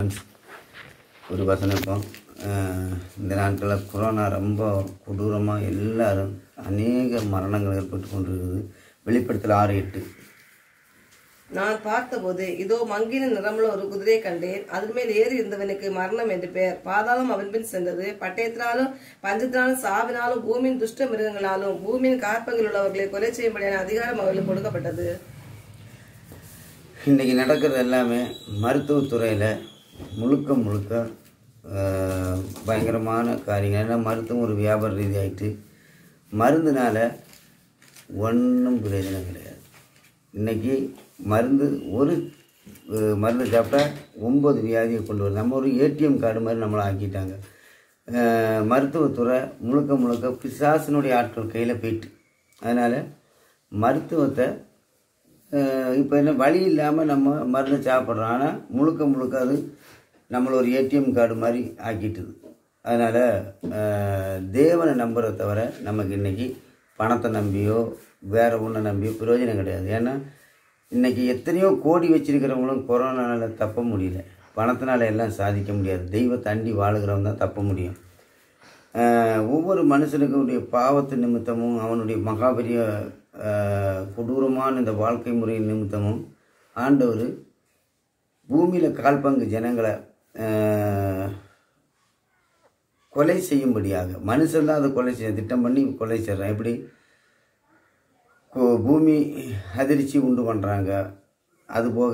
Friends ஒரு வசனம் இப்போ அஹ், இந்த நாட்களில் கொரோனா ரொம்ப கொடூரமாக எல்லாரும் அநேக மரணங்கள் ஏற்பட்டு கொண்டிருக்குது வெளிப்படுத்தல் ஆறு எட்டு நான் பார்த்தபோது இதோ மங்கின நிறமுள்ள ஒரு குதிரையை கண்டேன் அதன் மேல் ஏறி இருந்தவனுக்கு மரணம் என்று பெயர் பாதாளம் அவன் பின் சென்றது பட்டயத்தினாலும் பஞ்சத்தினாலும் சாவினாலும் பூமியின் துஷ்ட மிருகங்களாலும் பூமியின் காற்பங்கில் உள்ளவர்களை கொலை செய்யும்படியான அதிகாரம் அவர்களுக்கு கொடுக்கப்பட்டது இன்றைக்கி நடக்கிறது எல்லாமே மருத்துவத்துறையில் முழுக்க முழுக்க அஹ், பயங்கரமான காரியங்கள் ஏன்னா மருத்துவம் ஒரு வியாபார ரீதி ஆயிட்டு மருந்துனால ஒன்றும் பிரயோஜனம் கிடையாது இன்றைக்கி மருந்து ஒரு அஹ், மருந்து சாப்பிட்டா ஒம்பது வியாதியை கொண்டு வருது நம்ம ஒரு ஏடிஎம் கார்டு மாதிரி நம்மளை ஆக்கிட்டாங்க அஹ், மருத்துவத்துறை முழுக்க முழுக்க பிசாசினுடைய ஆட்கள் கையில் போயிட்டு அதனால் மருத்துவத்தை இப்போ என்ன வழி இல்லாமல் நம்ம மருந்து சாப்பிட்றோம் ஆனால் முழுக்க முழுக்க அது நம்மள ஒரு ஏடிஎம் கார்டு மாதிரி ஆக்கிட்டுது அதனால் தேவனை நம்புறதை தவிர நமக்கு இன்றைக்கி பணத்தை நம்பியோ வேறு ஒன்றை நம்பியோ பிரயோஜனம் கிடையாது ஏன்னா இன்றைக்கி எத்தனையோ கோடி வச்சிருக்கிறவங்களும் கொரோனாவில் தப்ப முடியல பணத்தினால எல்லாம் சாதிக்க முடியாது தெய்வத்தை அண்டி வாழுகிறவங்க தான் தப்ப முடியும் ஆஹ் ஒவ்வொரு மனுஷனுக்குடைய பாவத்து நிமித்தமும் அவனுடைய மகாபெரிய ஆஹ் கொடூரமான இந்த வாழ்க்கை முறை நிமித்தமும் ஆண்டவர் பூமியில் கால்பங்கு ஜனங்களை ஆஹ் கொலை செய்யும்படியாக மனுஷன் தான் அதை கொலை செய்ய திட்டம் பண்ணி கொலை செய்கிறான் எப்படி கு- பூமி அதிர்ச்சி உண்டு பண்ணுறாங்க அதுபோக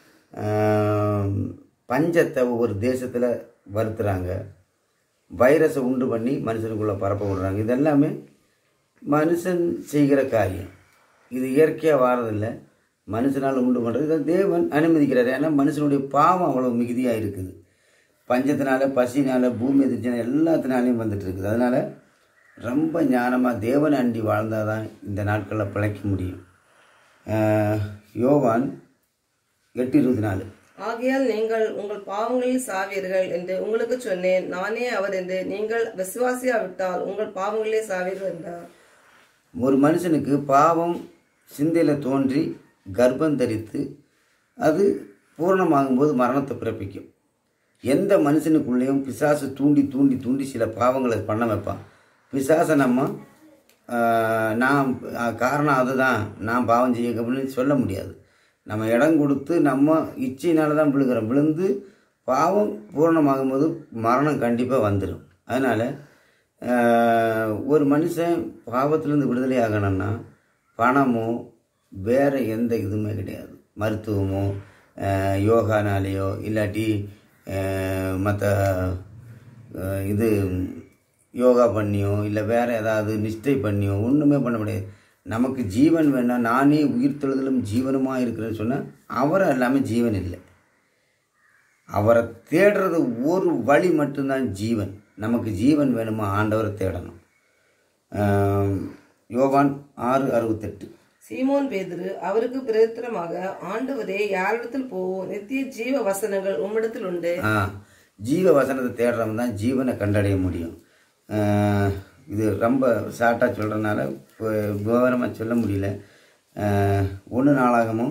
ஆம், பஞ்சத்தை ஒவ்வொரு தேசத்தில் வருத்துறாங்க வைரஸை உண்டு பண்ணி மனுஷனுக்குள்ளே பரப்ப விடுறாங்க இதெல்லாமே மனுஷன் செய்கிற காரியம் இது இயற்கையாக வாரதில்லை மனுஷனால் உண்டு பண்ணுறது இதை தேவன் அனுமதிக்கிறார் ஏன்னா மனுஷனுடைய பாவம் அவ்வளோ மிகுதியாக இருக்குது பஞ்சத்தினால பசினால பூமி எதிர்ச்சினால எல்லாத்தினாலையும் வந்துட்டு இருக்குது அதனால் ரொம்ப ஞானமாக தேவனை அண்டி வாழ்ந்தால் தான் இந்த நாட்களில் பிழைக்க முடியும் ஆஹ் யோவான் எட்டு இருபத்தி நாலு ஆகையால் நீங்கள் உங்கள் பாவங்களில் சாவீர்கள் என்று உங்களுக்கு சொன்னேன் நானே அவர் என்று நீங்கள் விசுவாசியாவிட்டால் உங்கள் பாவங்களிலே சாவீர்கள் என்றார் ஒரு மனுஷனுக்கு பாவம் சிந்தையில் தோன்றி கர்ப்பம் தரித்து அது பூரணமாகும்போது மரணத்தை பிறப்பிக்கும் எந்த மனுஷனுக்குள்ளேயும் பிசாசு தூண்டி தூண்டி தூண்டி சில பாவங்களை பண்ண வைப்பான் பிசாசை நம்ம ஆஹ், நான் ஆஹ், காரணம் அதுதான் நான் பாவம் செய்ய அப்படின்னு சொல்ல முடியாது நம்ம இடம் கொடுத்து நம்ம இச்சையினால தான் விழுகிறோம் விழுந்து பாவம் பூரணமாகும் போது மரணம் கண்டிப்பாக வந்துடும் அதனால் ஒரு மனுஷன் பாவத்திலேருந்து விடுதலை ஆகணும்னா பணமோ வேறு எந்த இதுவுமே கிடையாது மருத்துவமோ ஆஹ், யோகானாலேயோ இல்லாட்டி மற்ற இது யோகா பண்ணியோ இல்லை வேறு ஏதாவது நிஷ்டை பண்ணியோ ஒன்றுமே பண்ண முடியாது நமக்கு ஜீவன் வேணாம் நானே உயிர் தொழுதலும் ஜீவனுமாக இருக்கிறேன்னு சொன்னால் அவரை இல்லாமல் ஜீவன் இல்லை அவரை தேடுறது ஒரு வழி மட்டும்தான் ஜீவன் நமக்கு ஜீவன் வேணுமா ஆண்டவரை தேடணும் ஆம், யோவான் ஆறு அறுபத்தெட்டு சீமோன் பேதுரு அவருக்கு பிரத்திரமாக ஆண்டவரே யாரிடத்தில் போவோம் நித்திய ஜீவ வசனங்கள் உம்மிடத்தில் உண்டு ஆ ஜீவ வசனத்தை தேடுறவன் தான் ஜீவனை கண்டடைய முடியும் ஆ, இது ரொம்ப ஷார்ட்டாக சொல்கிறனால விவரமாக சொல்ல முடியல ஒன்று நாளாகமும்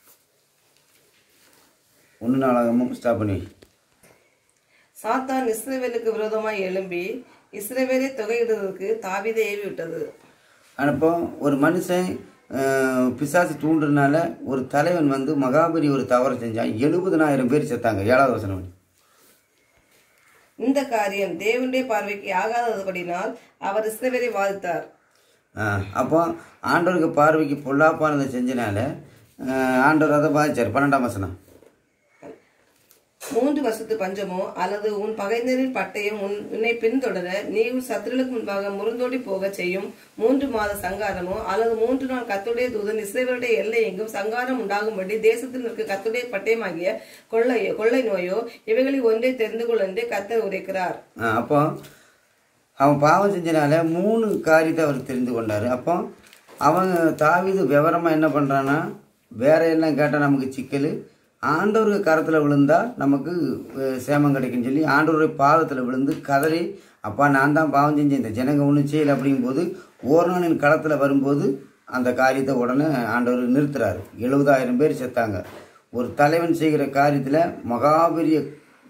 ஒன்று நாளாகமும் ஸ்டாப் பண்ணி வை. சாத்தான் இஸ்ரவேலுக்கு விரோதமாய் எழும்பி இஸ்ரவேலை தொகையிடுவதற்கு தாவீதை ஏவி விட்டது அப்போ ஒரு மனுஷன் அஹ், பிசாசு தூண்டுறதுனால ஒரு தலைவன் வந்து மகாபலி ஒரு தவறு செஞ்சான் எழுபதனாயிரம் பேர் செத்தாங்க ஏழாவது வசனம் படி. இந்த காரியம் தேவனுடைய பார்வைக்கு ஆகாதபடினால் அவர் இஸ்ரவேலை வாதித்தார் அஹ், அப்போ ஆண்டவருக்கு பார்வைக்கு பொல்லாப்பானதை செஞ்சனால அஹ், ஆண்டவர் அதை பாதிச்சார் பன்னெண்டாம் வசனம் மூன்று வருஷத்து பஞ்சமோ அல்லது உன் பகைஞரின் பட்டயம் உன் உன்னை பின்தொடர நீ உன் சத்துருளுக்கு முன்பாக முருந்தோடி போக செய்யும் மூன்று மாத சங்காரமோ அல்லது மூன்று நாள் கத்துடைய தூதன் இஸ்ரேலுடைய எல்லை எங்கும் சங்காரம் உண்டாகும்படி தேசத்தில் இருக்க கத்துடைய பட்டயமாகிய கொள்ளை கொள்ளை நோயோ இவைகளில் ஒன்றை தெரிந்து கொள் என்று கத்தர் உரைக்கிறார் அஹ், அப்போ அவன் பாவம் செஞ்சனால மூணு காரியத்தை அவர் தெரிந்து கொண்டார் அப்போ அவன் தாவிது விவரமாக என்ன பண்ணுறான்னா வேற எல்லாம் கேட்டால் நமக்கு சிக்கல் ஆண்டவருக்கு கரத்தில் விழுந்தா நமக்கு அஹ், சேமம் கிடைக்குன்னு சொல்லி ஆண்டவருடைய பாதத்தில் விழுந்து கதறி அப்பா நான் தான் பாவம் செஞ்சேன் இந்த ஜனங்க ஒன்றும் செய்யலை அப்படிங்கும்போது ஓர்னானின் களத்தில் வரும்போது அந்த காரியத்தை உடனே ஆண்டவர் நிறுத்துறாரு எழுபதாயிரம் பேர் செத்தாங்க ஒரு தலைவன் செய்கிற காரியத்தில் மகாபெரிய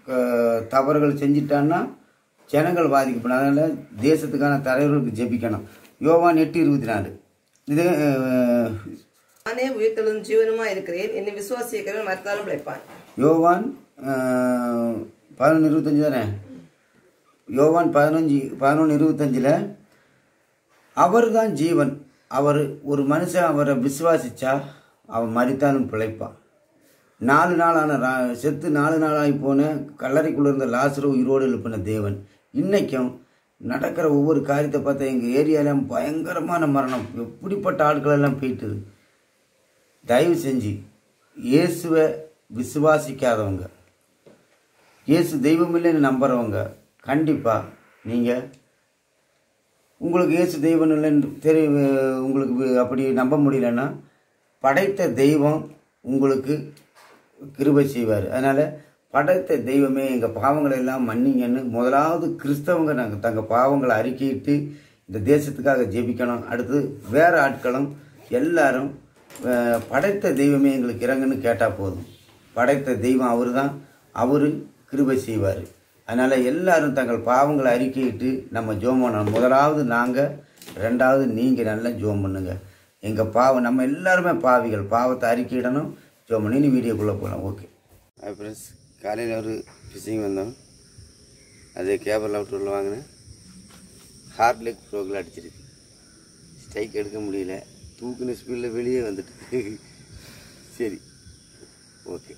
க- தவறுகள் செஞ்சிட்டான்னா ஜனங்கள் பாதிக்கப்படும் அதனால் தேசத்துக்கான தலைவர்களுக்கு ஜெபிக்கணும் யோவான் எட்டு இருபத்தி நாலு இது அஹ், நானே உயிர்த்தெழும் ஜீவனுமா இருக்கிறேன் என்னை விசுவாசிக்கிறவன் மறுத்தாலும் பிழைப்பான் யோவான் அஹ், பதினொன்று இருபத்தஞ்சு தானே யோவான் பதினஞ்சு பதினொன்று இருபத்தஞ்சில் அவர் தான் ஜீவன் அவர் ஒரு மனுஷன் அவரை விசுவாசிச்சா அவன் மறித்தாலும் பிழைப்பான் நாலு நாளான ரா- செத்து நாலு நாளாகி போன கல்லறைக்குள்ள இருந்த லாசரு உயிரோடு எழுப்பின தேவன் இன்னைக்கும் நடக்கிற ஒவ்வொரு காரியத்தை பார்த்தா எங்கள் ஏரியாவில் பயங்கரமான மரணம் எப்படிப்பட்ட ஆட்கள் எல்லாம் போயிட்டுது தயவு செஞ்சு இயேசுவை விசுவாசிக்காதவங்க இயேசு தெய்வம் இல்லைன்னு நம்புறவங்க கண்டிப்பாக நீங்கள் உங்களுக்கு இயேசு தெய்வம் இல்லைன்னு தெரி உங்களுக்கு வி- அப்படி நம்ப முடியலன்னா படைத்த தெய்வம் உங்களுக்கு கிருபை செய்வார் அதனால் படைத்த தெய்வமே எங்கள் பாவங்களை எல்லாம் மன்னிங்கன்னு முதலாவது கிறிஸ்தவங்க நாங்கள் தங்கள் பாவங்களை அறிக்கையிட்டு இந்த தேசத்துக்காக ஜெபிக்கணும் அடுத்து வேறு ஆட்களும் எல்லாரும் அஹ், படைத்த தெய்வமே எங்களுக்கு இறங்குன்னு கேட்டால் போதும் படைத்த தெய்வம் அவர் தான் அவர் கிருபை செய்வார் அதனால் எல்லாரும் தங்கள் பாவங்களை அறிக்கையிட்டு நம்ம ஜோம் பண்ணணும் முதலாவது நாங்கள் ரெண்டாவது நீங்கள் நல்லா ஜோம் பண்ணுங்க எங்கள் பாவம் நம்ம எல்லாருமே பாவிகள் பாவத்தை அறிக்கையிடணும் ஜோம் பண்ணி வீடியோக்குள்ளே போகலாம் ஓகே ஃப்ரெண்ட்ஸ் காலையில் ஒரு ஃபிஷிங் வந்தோம் அது கேபிள் அவுட்டரில் வாங்கினேன் ஹார்ட் லெக் ப்ரோக்கில் அடிச்சிருக்கு ஸ்ட்ரைக் எடுக்க முடியல தூக்குன ஸ்பீடில் வெளியே வந்துட்டு சரி ஓகே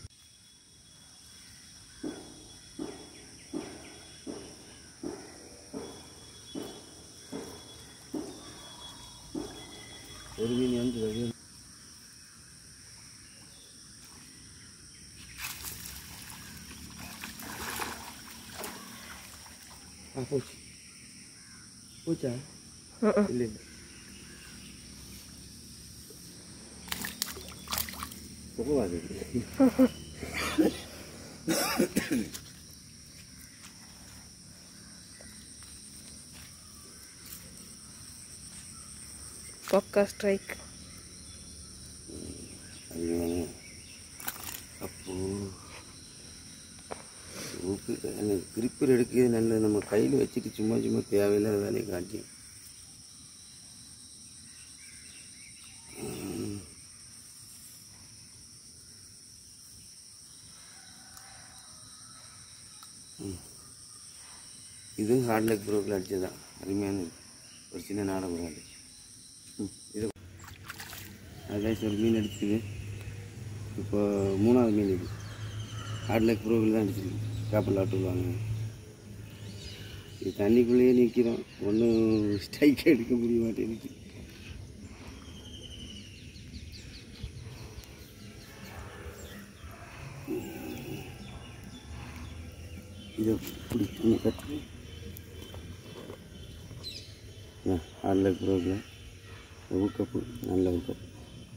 ஒரு மீன் வந்து வெளியே ஆ போச்சு போச்சா இல்லை இல்லை போகாது பக்கா ஸ்ட்ரைக் ஐயோ அப்போ ஊக்கு எனக்கு கிரிப்பர் எடுக்கிறது நல்ல நம்ம கையில் வச்சுட்டு சும்மா சும்மா தேவையில்லாத வேலையை காட்டி ம். ம். இதுவும் ஹார்ட் லெக் ப்ரோக்கில் அடிச்சதுதான் அருமையான ஒரு சின்ன நாடகம் அது ம் இது அதான் ஒரு மீன் அடிச்சுது இப்போ மூணாவது மீன் இது ஹார்ட் லெக் ப்ரோவில் தான் அடிச்சிருக்கு காப்பல் ஆட்டு வாங்க இது தண்ணிக்குள்ளேயே நிற்கிறோம் ஒன்றும் ஸ்ட்ரைக் எடுக்க முடிய மாட்டேங்குது இதை இப்படி தண்ணி கட்டு ஹார்ட் லெக் ப்ரோவில் ஊக்கப்பு நல்ல ஊக்கப்பு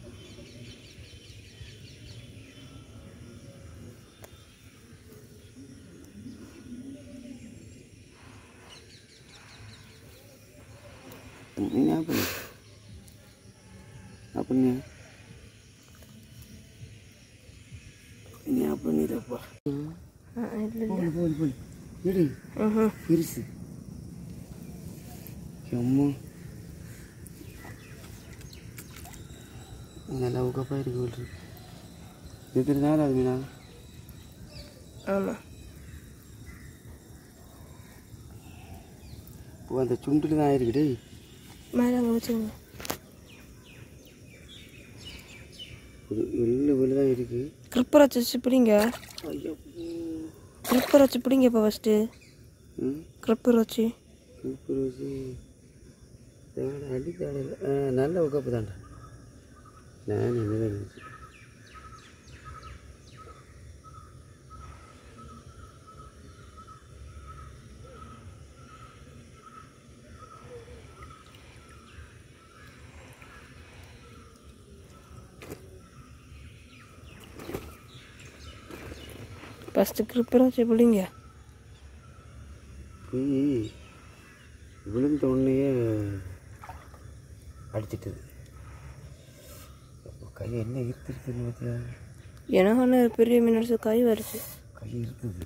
ini apa nih apa nih ini apa nih apa boleh boleh boleh jadi பெருசு அம்மா நல்லா உக்கப்பாக இருக்கு விட்டு எத்தனை நேரம் ஆகுது மீனா ஆமாம் இப்போ அந்த சுண்டில் தான் ஆயிருக்குடே மேலே அங்கே வச்சுருங்க ஒரு வெள்ளை வெள்ளை தான் இருக்கு கிரிப்பர் வச்சு வச்சு பிடிங்க ஐயோ கிரிப்பர் வச்சு பிடிங்க இப்போ ஃபஸ்ட்டு ம் கிரிப்பர் வச்சு சூப்பர் வச்சு அடி தாடல ஆ நல்ல உக்கப்பு தான்டா நான் என்ன நினைச்சு ஃபஸ்ட்டு கிரிப்பர் வச்சு பிடிங்க போய் விழுந்த உடனேயே அடிச்சிட்டது அப்போ கை என்ன ஈர்த்திருக்குன்னு பார்த்தியா எனக்கு ஒன்று பெரிய மீன் அடிச்சு கை வருச்சு கை அப்படி இருக்குது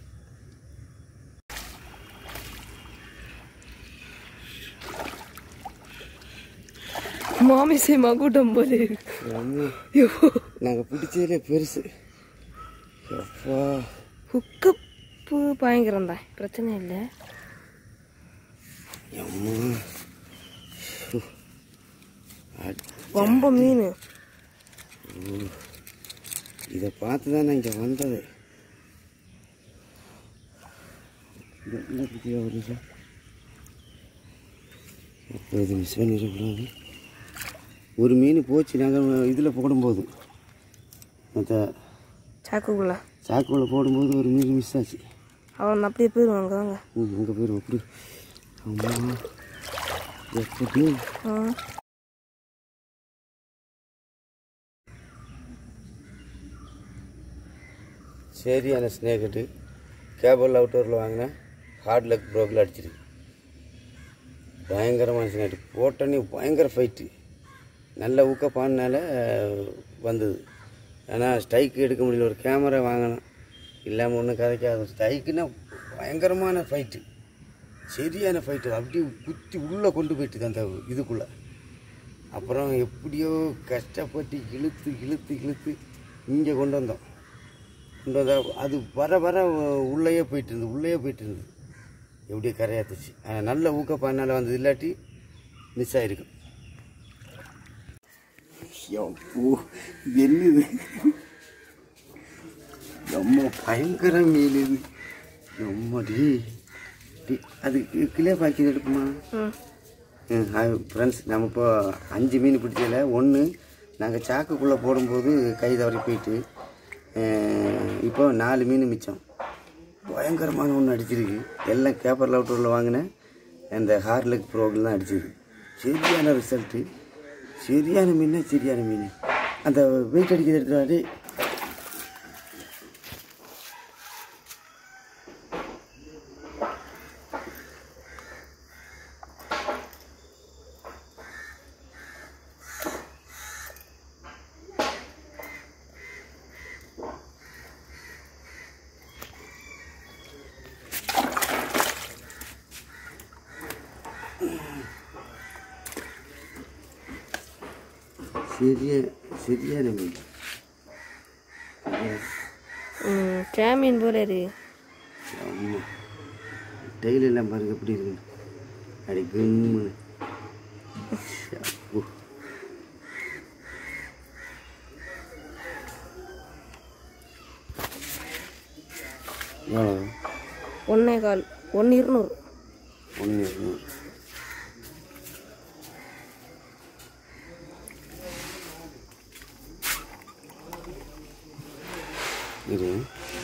மாமி சேமா கூட்டம் போது நாங்கள் பிடிச்சதுலே பெருசு அப்பா ஹுக்கப்பு பயங்கரம் தான் பிரச்சனை இல்லை அம்மா ரொம்ப மீன் இதை பார்த்து தான் நான் இங்கே வந்தது இது என்ன பற்றியா ஒரு நிமிஷம் அப்போ இது மிஸ் பண்ணிடக்கூடாது ஒரு மீன் போச்சு நாங்கள் இதில் போடும்போது மற்ற சாக்குக்குள்ள சாக்குள்ள போடும்போது ஒரு மீன் மிஸ் ஆச்சு அவன் அப்படியே போயிடுவாங்க வாங்க ம் அங்கே போயிடும் அப்படி அம்மா எப்படி ஆ சரியான ஸ்னேக்கட்டு கேபிள் அவுட்டோரில் வாங்கினேன் ஹார்ட் லக் ப்ரோக்கில் அடிச்சிருக்கு பயங்கரமான ஸ்னேட்டு போட்டோன்னே பயங்கர ஃபைட்டு நல்ல ஊக்க பாடினால வந்தது ஆனால் ஸ்ட்ரைக் எடுக்க முடியல ஒரு கேமரா வாங்கினோம் இல்லாமல் ஒன்றும் கதைக்காது ஸ்ட்ரைக்குன்னா பயங்கரமான ஃபைட்டு சரியான ஃபைட்டு அப்படியே குத்தி உள்ளே கொண்டு போயிட்டுது அந்த இதுக்குள்ளே அப்புறம் எப்படியோ கஷ்டப்பட்டு இழுத்து இழுத்து இழுத்து இங்கே கொண்டு வந்தோம் கொண்டு வந்தா அது வர வர உள்ளேயே போயிட்டு இருந்தது உள்ளேயே போயிட்டு இருந்தது எப்படியோ கரையாத்துச்சு ஆனால் நல்ல ஊக்கப்பானால வந்தது இல்லாட்டி மிஸ் ஆகிருக்கும் இது என்னது ரொம்ப பயங்கர மீன் இது ரொம்படி அது கிலோ பாக்கி எடுக்குமா ம் ஹாய் ஃப்ரெண்ட்ஸ் நம்ம இப்போ அஞ்சு மீன் பிடிச்சதில்ல ஒன்று நாங்கள் சாக்குக்குள்ளே போடும்போது கை தவறி போயிட்டு அஹ், இப்போ நாலு மீன் மிச்சம் பயங்கரமான ஒன்று அடிச்சிருக்கு எல்லாம் கேப்பர் லவுட்டூரில் வாங்கினேன் அந்த ஹார்லக் ப்ரோகில் தான் அடிச்சிருக்கு சரியான ரிசல்ட்டு சரியான மீன் சரியான மீன் அந்த வெயிட் அடிக்கிறது எடுத்துகிட்டு சரியா சரியான மீன் ம் சாமியன் போல இருக்கு ஆமாம் டெய்லி எல்லாம் பாருங்க எப்படி இருக்கு அடி கும்மு ஷப்போ. எவ்வளோ ஒன்றே கால் ஒன்று இருநூறு ஒன்று இருநூறு இரு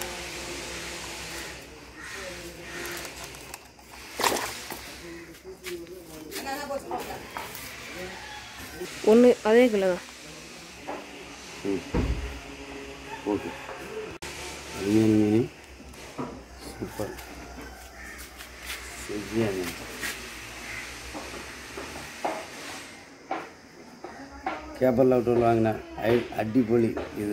ஒன்று அதே கிலோ தான் ம் ஓகே அருமையான மீன் சூப்பர் சரியான மீன் கேப்பர் அவுட்டரில் வாங்கினேன் ஐ அடிப்பொலி இது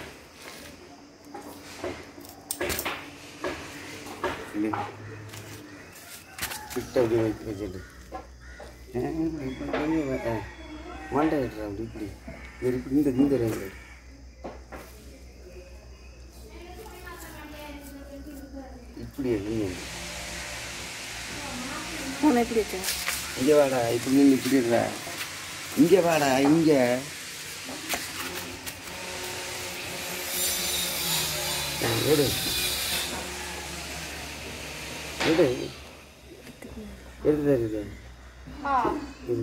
இல்லை. கிட்ட அப்படி வைக்க வச்சுட்டு ஆ, இப்ப கொஞ்சம் வே- ஆ, மண்டை வெட்டுறா அப்படி இப்படி இது இப்படி இந்த இந்த ரேஞ்சில் இப்படி இல்லைங்க ஒன்று எப்படி வச்சேன் இங்கே வாடா இப்படி நின்று இப்படி இருடா இங்கே வாடா இங்கே ஓடு ஓடு எடுத்து தருது இரு.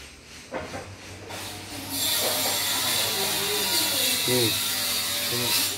ம்